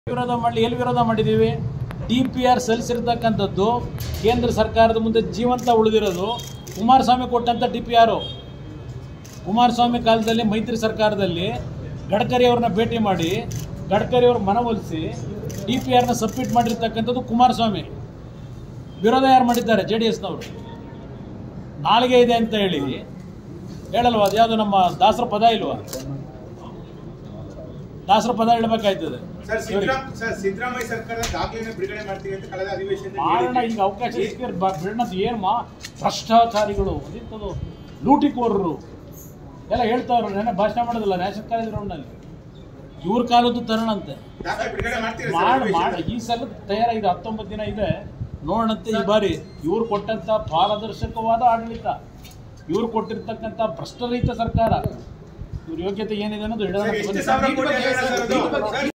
ವಿರೋಧ ಮಾಡಲಿ ಎಲ್ಲಿ ವಿರೋಧ ಮಾಡಿದ್ದೀವಿ ಡಿ ಪಿ ಆರ್ ಸಲ್ಲಿಸಿರ್ತಕ್ಕಂಥದ್ದು ಕೇಂದ್ರ ಸರ್ಕಾರದ ಮುಂದೆ ಜೀವಂತ ಉಳಿದಿರೋದು ಕುಮಾರಸ್ವಾಮಿ ಕೊಟ್ಟಂಥ ಡಿ ಪಿ ಆರು ಕುಮಾರಸ್ವಾಮಿ ಕಾಲದಲ್ಲಿ ಮೈತ್ರಿ ಸರ್ಕಾರದಲ್ಲಿ ಗಡ್ಕರಿ ಅವ್ರನ್ನ ಭೇಟಿ ಮಾಡಿ ಗಡ್ಕರಿ ಅವ್ರ ಮನವೊಲಿಸಿ ಡಿ ಪಿ ಆರ್ನ ಸಬ್ಮಿಟ್ ಮಾಡಿರ್ತಕ್ಕಂಥದ್ದು ಕುಮಾರಸ್ವಾಮಿ ವಿರೋಧ ಯಾರು ಮಾಡಿದ್ದಾರೆ ಜೆ ಡಿ ಎಸ್ನವರು ನಾಳೆಗೆ ಇದೆ ಅಂತ ಹೇಳಿ ಹೇಳಲ್ವಾ ಅದು ಯಾವುದು ನಮ್ಮ ದಾಸರ ಪದ ಇಲ್ವಾ ದಾಸರ ಪದ ಹೇಳಬೇಕಾಯ್ತದೆ ಸರ್ ಸಿದ್ದರಾಮ್ ಸರ್ ಸಿದ್ದರಾಮಯ್ಯ ಸರ್ಕಾರದ ದಾಖಲೆನ ಬಿಡುಗಡೆ ಮಾಡ್ತೀವಿ ಅಂತ ಕಳೆದ ಅಧಿವೇಶನದಲ್ಲಿ ಮಾಡೋಣ ಹೇಳಿದ್ರಿ. ಈಗ ಅವಕಾಶ ಸಿಕ್ಕಿದ್ರೆ ಬ- ಬಿಡೋಣದ್ದು ಏನು ಮಾ ಭ್ರಷ್ಟಾಚಾರಿಗಳು ಅದಿತ್ತದು ಲೂಟಿಕೋರರು ಎಲ್ಲ ಹೇಳ್ತಾವ್ರು ನೆನೆ ಭಾಷಣ ಮಾಡೋದಿಲ್ಲ ನ್ಯಾಷನಲ್ ಕಾಲೇಜ್ ಗ್ರೌಂಡ್ನಲ್ಲಿ ಇವ್ರ ಕಾಲದ್ದು ತರಣಂತೆ ದಾಖಲೆ ಬಿಡುಗಡೆ ಮಾಡ್ತೀರಾ ಸರ್ ಮಾಡ್ ಅಧಿವೇಶನ? ಮಾಡ ಈ ಸಲ ತಯಾರಾಗಿದೆ ಹತ್ತೊಂಬತ್ತು ದಿನ ಇದೆ ನೋಡಂತೆ ಈ ಬಾರಿ ಇವ್ರು ಕೊಟ್ಟಂತ ಪಾರದರ್ಶಕವಾದ ಆಡಳಿತ ಇವ್ರು ಕೊಟ್ಟಿರ್ತಕ್ಕಂಥ ಭ್ರಷ್ಟರಹಿತ ಸರ್ಕಾರ ಇವ್ರ ಯೋಗ್ಯತೆ ಏನಿದೆ ಅನ್ನೋದು ಸರ್, ಎಷ್ಟು ಹೇಳೋಣ ಸಾವಿರ ಕೋಟಿ ಅಲ್ಲ ಸರ್ ಅದು? ಸರ್,